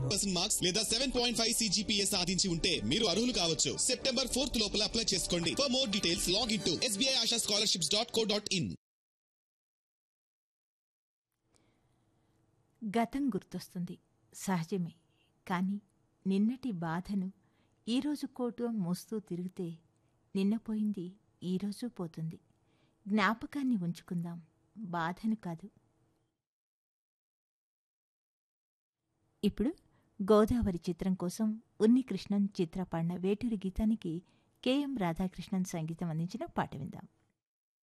percent marks లేదా seven point five CGPA సాధించి ఉంటే మీరు అర్హులు కావచ్చు సెప్టెంబర్ ఫోర్త్ లోపల అప్లై చేసుకోండి for more details log in to SBI Asha scholarships dot co dot in గతం గుర్తొస్తుంది సహజమే కానీ నిన్నటి బాధను ఈరోజు కోటు మోస్తూ తిరిగితే నిన్న పోయింది ఈరోజు పోతుంది జ్ఞాపకాన్ని ఉంచుకుందాం బాధను కాదు ఇప్పుడు గోదావరి చిత్రం కోసం ఉన్నికృష్ణన్ చిత్ర పాడిన వేటూరి గీతానికి కెఎం రాధాకృష్ణన్ సంగీతం అందించిన పాట విందాం